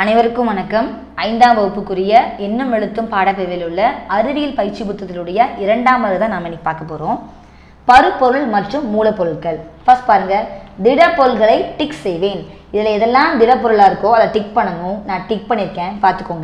அனைவருக்கும் வணக்கம் ஐந்தாம் வகுப்புக்குரிய எண்ணும் எழுத்தும் பாடப்பிரிவில் உள்ள அறிவியல் பயிற்சி புத்தகத்திலுடைய இரண்டாம் தான் நாம் இன்னைக்கு பார்க்க போகிறோம் பருப்பொருள் மற்றும் மூலப்பொருட்கள் ஃபர்ஸ்ட் பாருங்க திடப்பொருள்களை டிக் செய்வேன் இதில் எதெல்லாம் திடப்பொருளாக இருக்கோ அதை டிக் பண்ணணும் நான் டிக் பண்ணியிருக்கேன் பார்த்துக்கோங்க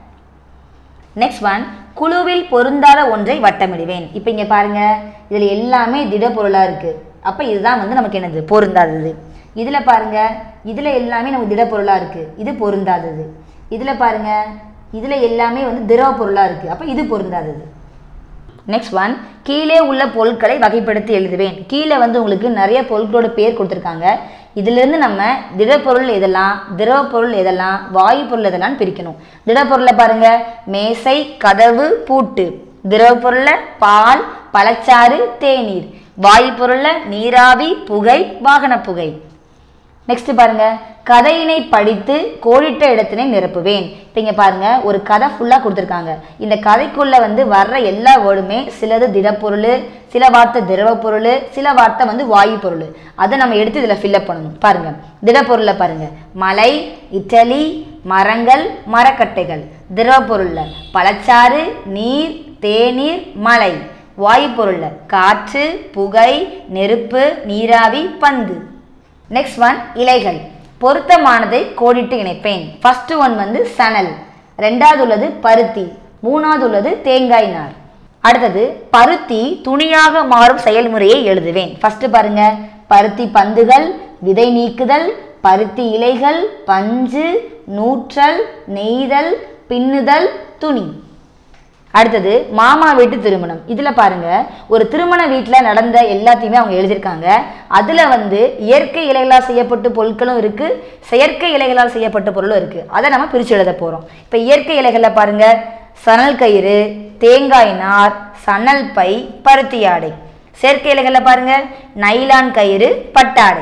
நெக்ஸ்ட் ஒன் குழுவில் பொருந்தாத ஒன்றை வட்டமிடுவேன் இப்போ இங்கே பாருங்க இதில் எல்லாமே திடப்பொருளாக இருக்குது அப்போ இதுதான் வந்து நமக்கு என்னது பொருந்தாதது இதில் பாருங்க இதில் எல்லாமே நமக்கு திடப்பொருளாக இருக்குது இது பொருந்தாதது இதில் பாருங்க இதில் எல்லாமே வந்து திரவ பொருளாக இருக்குது அப்போ இது பொருந்தாதது நெக்ஸ்ட் ஒன் கீழே உள்ள பொருட்களை வகைப்படுத்தி எழுதுவேன் கீழே வந்து உங்களுக்கு நிறைய பொருட்களோட பேர் கொடுத்துருக்காங்க இதிலிருந்து நம்ம திடப்பொருள் எதெல்லாம் திரவ பொருள் எதெல்லாம் வாயு பொருள் எதெல்லாம் பிரிக்கணும் திடப்பொருளை பாருங்க மேசை கதவு பூட்டு திரவ பொருள்ல பால் பழச்சாறு தேநீர் வாயு பொருள்ல நீராவி புகை வாகன புகை நெக்ஸ்ட் பாருங்க கதையினை படித்து கோடிட்ட இடத்தினை நிரப்புவேன் இப்போ இங்கே பாருங்க ஒரு கதை ஃபுல்லாக கொடுத்துருக்காங்க இந்த கதைக்குள்ள வந்து வர்ற எல்லா வேர்டுமே சிலது திடப்பொருள் சில வார்த்தை திரவ பொருள் சில வார்த்தை வந்து வாயு பொருள் அதை நம்ம எடுத்து இதில் ஃபில்அப் பண்ணணும் பாருங்க திடப்பொருளை பாருங்க மலை இட்டலி மரங்கள் மரக்கட்டைகள் திரவ பொருளில் பழச்சாறு நீர் தேநீர் மலை வாயு பொருளில் காற்று புகை நெருப்பு நீராவி பந்து நெக்ஸ்ட் ஒன் இலைகள் பொருத்தமானதை கோடிட்டு இணைப்பேன் ஃபர்ஸ்ட் ஒன் வந்து சணல் ரெண்டாவது உள்ளது பருத்தி மூணாவது உள்ளது தேங்காய் நார் அடுத்தது பருத்தி துணியாக மாறும் செயல்முறையை எழுதுவேன் ஃபர்ஸ்ட் பாருங்க பருத்தி பந்துகள் விதை நீக்குதல் பருத்தி இலைகள் பஞ்சு நூற்றல் நெய்தல் பின்னுதல் துணி அடுத்தது மாமா வீட்டு திருமணம் இதில் பாருங்க ஒரு திருமண வீட்டில் நடந்த எல்லாத்தையுமே அவங்க எழுதியிருக்காங்க அதில் வந்து இயற்கை இலைகளால் செய்யப்பட்ட பொருட்களும் இருக்கு செயற்கை இலைகளால் செய்யப்பட்ட பொருளும் இருக்கு அதை நம்ம பிரித்து எழுத போகிறோம் இப்போ இயற்கை இலைகளில் பாருங்க சணல் கயிறு தேங்காய் நார் சணல் பை பருத்தி ஆடை செயற்கை இலைகளில் பாருங்க நைலான் கயிறு பட்டாடை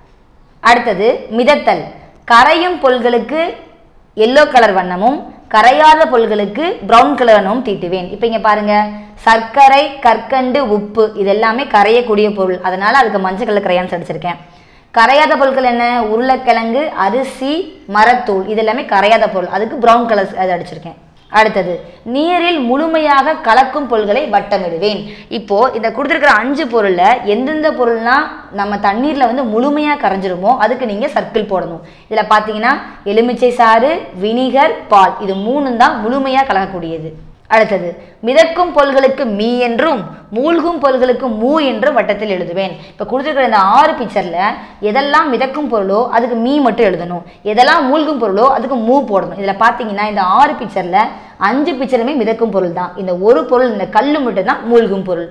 அடுத்தது மிதத்தல் கரையும் பொருள்களுக்கு எல்லோ கலர் வண்ணமும் கரையாத பொருள்களுக்கு ப்ரௌன் கலர் வண்ணமும் தீட்டுவேன் இப்போ இங்கே பாருங்க சர்க்கரை கற்கண்டு உப்பு இது எல்லாமே கரையக்கூடிய பொருள் அதனால அதுக்கு மஞ்சள் கலர் கரையான்ஸ் அடிச்சிருக்கேன் கரையாத பொருட்கள் என்ன உருளைக்கிழங்கு அரிசி மரத்தூள் இது எல்லாமே கரையாத பொருள் அதுக்கு ப்ரௌன் கலர் அது அடிச்சிருக்கேன் அடுத்தது நீரில் முழுமையாக கலக்கும் பொருள்களை வட்டமிடுவேன் இப்போ இந்த கொடுத்துருக்கிற அஞ்சு பொருள்ல எந்தெந்த பொருள்லாம் நம்ம தண்ணீர்ல வந்து முழுமையா கரைஞ்சிருமோ அதுக்கு நீங்க சர்க்கிள் போடணும் இதுல பாத்தீங்கன்னா எலுமிச்சை சாறு வினிகர் பால் இது மூணும் தான் முழுமையா கலக்கக்கூடியது அடுத்தது மிதக்கும் பொருள்களுக்கு மீ என்றும் மூழ்கும் பொருள்களுக்கு மூ என்றும் வட்டத்தில் எழுதுவேன் இப்போ கொடுத்துருக்கிற இந்த ஆறு பிக்சரில் எதெல்லாம் மிதக்கும் பொருளோ அதுக்கு மீ மட்டும் எழுதணும் எதெல்லாம் மூழ்கும் பொருளோ அதுக்கு மூ போடணும் இதில் பார்த்தீங்கன்னா இந்த ஆறு பிக்சரில் அஞ்சு பிக்சருமே மிதக்கும் பொருள் தான் இந்த ஒரு பொருள் இந்த கல்லு மட்டும் தான் மூழ்கும் பொருள்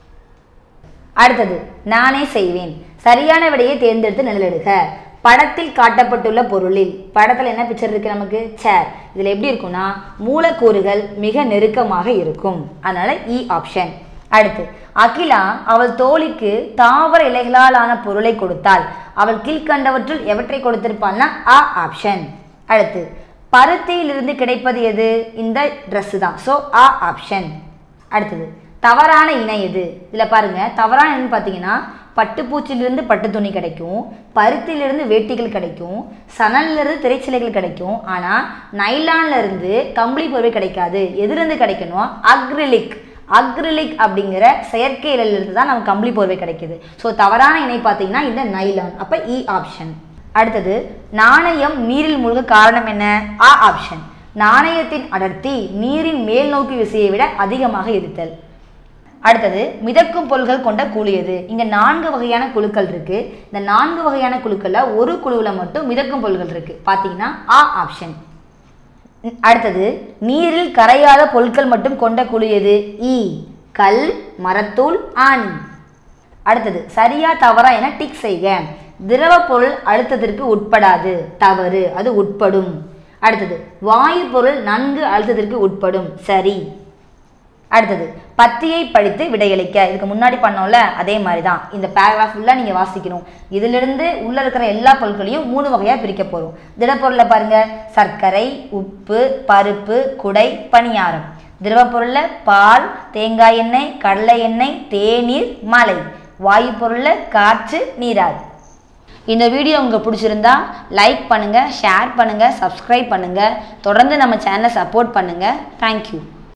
அடுத்தது நானே செய்வேன் சரியான விடையை தேர்ந்தெடுத்து நிழலிடுக படத்தில் காட்டப்பட்டுள்ள பொருளில் படத்தில் என்ன பிக்சர் இருக்கு நமக்கு சேர் இதில் எப்படி இருக்கும்னா மூலக்கூறுகள் மிக நெருக்கமாக இருக்கும் அதனால இ ஆப்ஷன் அடுத்து அகிலா அவள் தோழிக்கு தாவர இலைகளால் ஆன பொருளை கொடுத்தாள் அவள் கீழ்கண்டவற்றுள் எவற்றை கொடுத்திருப்பாள்னா அ ஆப்ஷன் அடுத்து பருத்தியிலிருந்து கிடைப்பது எது இந்த ட்ரெஸ் தான் ஸோ அ ஆப்ஷன் அடுத்தது தவறான இணை எது இதில் பாருங்க தவறான இணைன்னு பார்த்தீங்கன்னா பட்டுப்பூச்சிலிருந்து பட்டு துணி கிடைக்கும் பருத்தியிலிருந்து வேட்டிகள் கிடைக்கும் சணல்லிருந்து திரைச்சிலைகள் கிடைக்கும் ஆனால் நைலான்ல இருந்து கம்பளி போர்வை கிடைக்காது எதுலேருந்து கிடைக்கணும் அக்ரிலிக் அக்ரிலிக் அப்படிங்கிற செயற்கை இலையிலிருந்து தான் நமக்கு கம்பளி போர்வை கிடைக்குது ஸோ தவறான இணை பார்த்தீங்கன்னா இந்த நைலான் அப்போ இ ஆப்ஷன் அடுத்தது நாணயம் நீரில் மூழ்க காரணம் என்ன ஆ ஆப்ஷன் நாணயத்தின் அடர்த்தி நீரின் மேல் நோக்கி விசையை விட அதிகமாக இருத்தல் அடுத்தது மிதக்கும் பொருள்கள் கொண்ட குழு எது இங்க நான்கு வகையான குழுக்கள் இருக்கு இந்த நான்கு வகையான குழுக்கள்ல ஒரு குழுவுல மட்டும் மிதக்கும் பொருள்கள் இருக்கு பாத்தீங்கன்னா ஆ ஆப்ஷன் அடுத்தது நீரில் கரையாத பொருட்கள் மட்டும் கொண்ட குழு எது ஈ கல் மரத்தூள் ஆணி அடுத்தது சரியா தவறா என டிக் செய்க திரவ பொருள் அழுத்தத்திற்கு உட்படாது தவறு அது உட்படும் அடுத்தது வாயு பொருள் நன்கு அழுத்தத்திற்கு உட்படும் சரி அடுத்தது பத்தியை படித்து விடையளிக்க இதுக்கு முன்னாடி பண்ணோம்ல அதே மாதிரி தான் இந்த பேராகிராஃப் ஃபுல்லாக நீங்கள் வாசிக்கணும் இதிலிருந்து உள்ளே இருக்கிற எல்லா பொருட்களையும் மூணு வகையாக பிரிக்க போகிறோம் திடப்பொருளை பாருங்க சர்க்கரை உப்பு பருப்பு குடை பணியாரம் திரவப்பொருளில் பால் தேங்காய் எண்ணெய் கடலை எண்ணெய் தேநீர் மலை வாயு பொருளில் காற்று நீராவி இந்த வீடியோ உங்களுக்கு பிடிச்சிருந்தா லைக் பண்ணுங்கள் ஷேர் பண்ணுங்கள் சப்ஸ்கிரைப் பண்ணுங்கள் தொடர்ந்து நம்ம சேனலை சப்போர்ட் பண்ணுங்கள் தேங்க்யூ